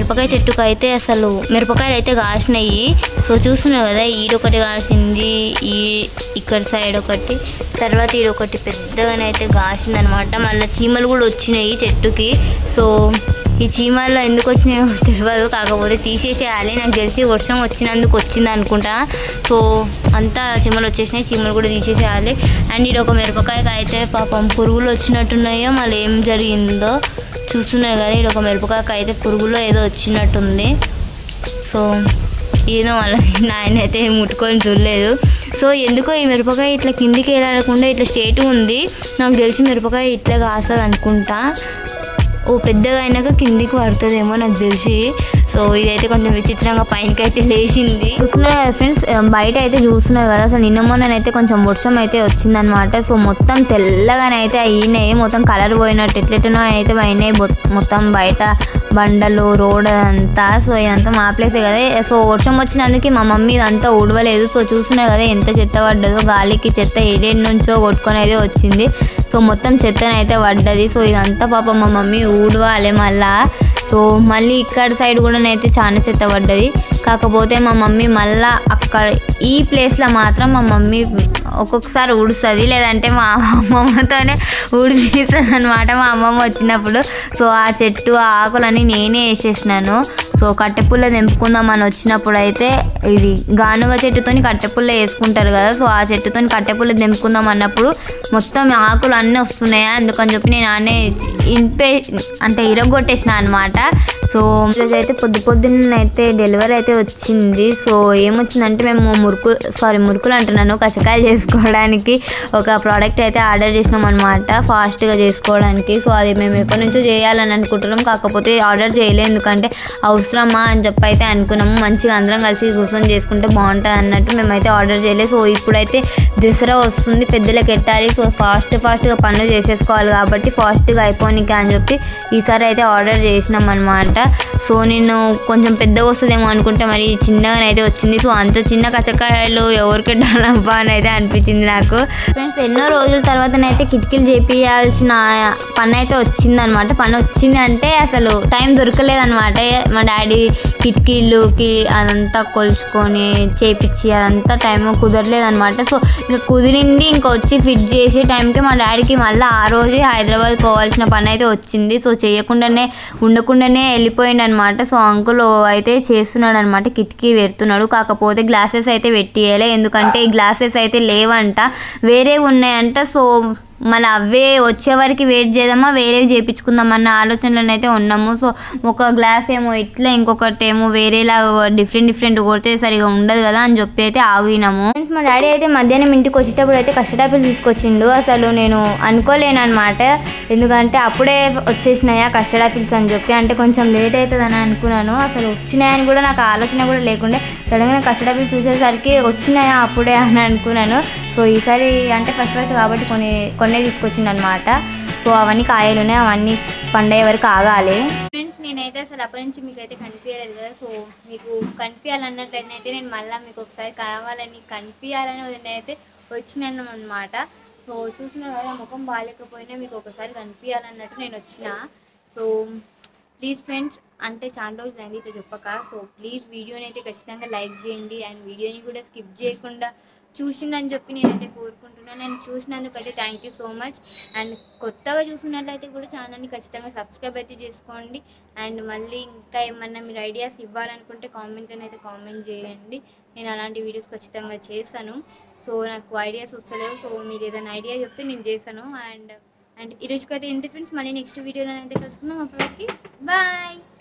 మిరపకాయ చెట్టుకు అయితే అసలు మిరపకాయలు అయితే కాసినాయి సో చూస్తున్నారు కదా ఈడొకటి కాసింది ఈ ఇక్కడ సైడ్ ఒకటి తర్వాత ఈడొకటి పెద్దగానైతే కాసింది అనమాట మళ్ళీ చీమలు కూడా వచ్చినాయి చెట్టుకి సో ఈ చీమల్లో ఎందుకు వచ్చినాయో తెలియదు కాకపోతే తీసేసేయాలి నాకు తెలిసి వర్షం వచ్చినందుకు వచ్చింది అనుకుంటా సో అంతా చీమలు వచ్చేసినాయి చీమలు కూడా తీసేసేయాలి అండ్ ఇది ఒక మిరపకాయకి అయితే పాపం పురుగులు వచ్చినట్టున్నాయో మళ్ళీ ఏం జరిగిందో చూస్తున్నారు కదా ఇది ఒక మిరపకాయకి అయితే పురుగులో ఏదో వచ్చినట్టుంది సో ఏదో మళ్ళీ నాయన అయితే ముట్టుకొని చూడలేదు సో ఎందుకో ఈ మిరపకాయ ఇట్లా కిందికి వెళ్ళకుండా ఇట్లా స్ట్రేట్ ఉంది నాకు తెలిసి మిరపకాయ ఇట్లా కాస్తుంది అనుకుంటా ఓ పెద్దగా అయినాక కిందికి పడుతుందేమో నాకు తెలిసి సో ఇదైతే కొంచెం విచిత్రంగా పైనకి అయితే లేచింది చూస్తున్నారు కదా ఫ్రెండ్స్ బయట అయితే చూస్తున్నారు కదా అసలు నిన్న మొన్ననైతే కొంచెం వర్షం అయితే వచ్చిందనమాట సో మొత్తం తెల్లగానైతే అయినాయి మొత్తం కలర్ పోయినట్టు ఎట్లెట్లనో అయితే అయినాయి మొ- మొత్తం బయట బండలు రోడ్ అంతా సో ఇదంతా మా ప్లేసే కదా సో వర్షం వచ్చినందుకు మా మమ్మీ ఇదంతా ఊడవలేదు సో చూస్తున్నారు కదా ఎంత చెత్త పడ్డదో గాలికి చెత్త ఏడేడు నుంచో కొట్టుకొని అయితే వచ్చింది సో మొత్తం చెత్తనైతే పడ్డది సో ఇదంతా పాప మా మమ్మీ ఊడవాలి మళ్ళా సో మళ్ళీ ఇక్కడ సైడ్ కూడా అయితే చాలా చెత్త పడ్డది కాకపోతే మా మమ్మీ మళ్ళా అక్కడ ఈ ప్లేస్లో మాత్రం మా మమ్మీ ఒక్కొక్కసారి ఊడుస్తుంది లేదంటే మా అమ్మమ్మతోనే ఊడిపిస్తుంది అనమాట మా అమ్మమ్మ వచ్చినప్పుడు సో ఆ చెట్టు ఆ ఆకులన్నీ నేనే వేసేసినాను సో కట్టెపుల్ల తెంపుకుందామని వచ్చినప్పుడు అయితే ఇది గానుగ చెట్టుతోని కట్టెపుల్ల వేసుకుంటారు కదా సో ఆ చెట్టుతోని కట్టెపుల్ల తెంపుకుందాం అన్నప్పుడు మొత్తం ఆకులు అన్నీ వస్తున్నాయా అందుకని చెప్పి నేను ఆనే ఇంపే అంటే ఇరగొట్టేసిన అనమాట సో ఈరోజు అయితే పొద్దు పొద్దున్న అయితే డెలివరీ అయితే వచ్చింది సో ఏమొచ్చిందంటే మేము మురుకు సారీ మురుకులు అంటున్నాను కషకాయలు చేసుకోవడానికి ఒక ప్రోడక్ట్ అయితే ఆర్డర్ చేసినాం అనమాట ఫాస్ట్గా చేసుకోవడానికి సో అది మేము ఎప్పటి నుంచో చేయాలని అనుకుంటున్నాం కాకపోతే ఆర్డర్ చేయలేదు ఎందుకంటే అవసరమా అని చెప్పి అయితే అనుకున్నాము మంచిగా అందరం కలిసి కూర్చొని చేసుకుంటే బాగుంటుంది అన్నట్టు మేమైతే ఆర్డర్ చేయలేదు సో ఇప్పుడైతే దసరా వస్తుంది పెద్దలకు ఎట్టాలి సో ఫాస్ట్ ఫాస్ట్గా పనులు చేసేసుకోవాలి కాబట్టి ఫాస్ట్గా అయిపోనిక అని చెప్పి ఈసారి అయితే ఆర్డర్ చేసినాం అనమాట సో నేను కొంచెం పెద్దగా వస్తుందేమో అనుకుంటే మరి చిన్నగానైతే వచ్చింది సో అంత చిన్న కచ్చకాయలు ఎవరికి డాలబ్బా అని అయితే అనిపించింది నాకు ఫ్రెండ్స్ ఎన్నో రోజుల తర్వాతనైతే కిటికీలు చేపియాల్సిన పని అయితే వచ్చిందనమాట పని వచ్చింది అంటే అసలు టైం దొరకలేదన్నమాట మా డాడీ కిటికీలుకి అదంతా కొలుచుకొని చేపించి అదంతా టైం కుదరలేదన్నమాట సో ఇంకా కుదిరింది ఇంకా వచ్చి ఫిట్ చేసే టైంకి మా డాడీకి మళ్ళీ ఆ రోజే హైదరాబాద్ పోవాల్సిన పని అయితే వచ్చింది సో చేయకుండానే ఉండకుండానే వెళ్ళిపోయిండు అనమాట సో అంకుల్ అయితే చేస్తున్నాడు అనమాట కిటికీ పెడుతున్నాడు కాకపోతే గ్లాసెస్ అయితే పెట్టియలే ఎందుకంటే ఈ గ్లాసెస్ అయితే లేవంట వేరే ఉన్నాయంట సో మళ్ళీ అవే వచ్చే వరకు వెయిట్ చేద్దామా వేరేవి చేయించుకుందాం అన్న ఆలోచనలో అయితే ఉన్నాము సో ఒక గ్లాస్ ఏమో ఇట్లా ఇంకొకటి ఏమో వేరేలా డిఫరెంట్ డిఫరెంట్ కొడితే సరిగా ఉండదు కదా అని చెప్పి అయితే ఆగినాము ఫ్రెండ్స్ మా డాడీ అయితే మధ్యాహ్నం ఇంటికి వచ్చేటప్పుడు అయితే కస్టర్డ్ ఆపిల్స్ తీసుకొచ్చిండు అసలు నేను అనుకోలేను అనమాట ఎందుకంటే అప్పుడే వచ్చేసినాయా కస్టర్డ్ ఆపిల్స్ అని చెప్పి అంటే కొంచెం లేట్ అవుతుందని అనుకున్నాను అసలు వచ్చినాయని కూడా నాకు ఆలోచన కూడా లేకుండే సడన్గా కస్టర్డ్ ఆపిల్స్ చూసేసరికి వచ్చినాయా అప్పుడే అని అనుకున్నాను సో ఈసారి అంటే ఫస్ట్ ఫస్ట్ కాబట్టి కొన్ని కొన్నే తీసుకొచ్చిండు అనమాట సో అవన్నీ కాయలు ఉన్నాయి అవన్నీ పండే వరకు ఆగాలి ఫ్రెండ్స్ నేనైతే అసలు అప్పటి నుంచి మీకు అయితే కనిపించలేదు కదా సో మీకు కనిపించాలన్నట్లయితే నేను మళ్ళీ మీకు ఒకసారి కావాలని కనిపించాలని అయితే వచ్చినాను అనమాట సో చూసిన కదా ముఖం బాగాలేకపోయినా మీకు ఒకసారి కనిపించాలన్నట్టు నేను వచ్చిన సో ప్లీజ్ ఫ్రెండ్స్ అంటే చాలా రోజులు అయింది ఇట్లా చెప్పక సో ప్లీజ్ వీడియోని అయితే ఖచ్చితంగా లైక్ చేయండి అండ్ వీడియోని కూడా స్కిప్ చేయకుండా చూసిండని చెప్పి నేనైతే కోరుకుంటున్నాను నేను చూసినందుకు అయితే thank you so much and కొత్తగా చూసినట్లయితే కూడా ఛానల్ని ఖచ్చితంగా సబ్స్క్రైబ్ అయితే చేసుకోండి అండ్ మళ్ళీ ఇంకా ఏమన్నా మీరు ఐడియాస్ ఇవ్వాలనుకుంటే కామెంట్ అయితే కామెంట్ చేయండి నేను అలాంటి వీడియోస్ ఖచ్చితంగా చేస్తాను సో నాకు ఐడియాస్ వస్తలేవు సో మీరు ఏదైనా ఐడియా చెప్తే నేను చేశాను అండ్ అండ్ ఈరోజుకైతే ఇంత ఫ్రెండ్స్ మళ్ళీ నెక్స్ట్ వీడియోలో అయితే కలుసుకుందాం అప్పటికి బాయ్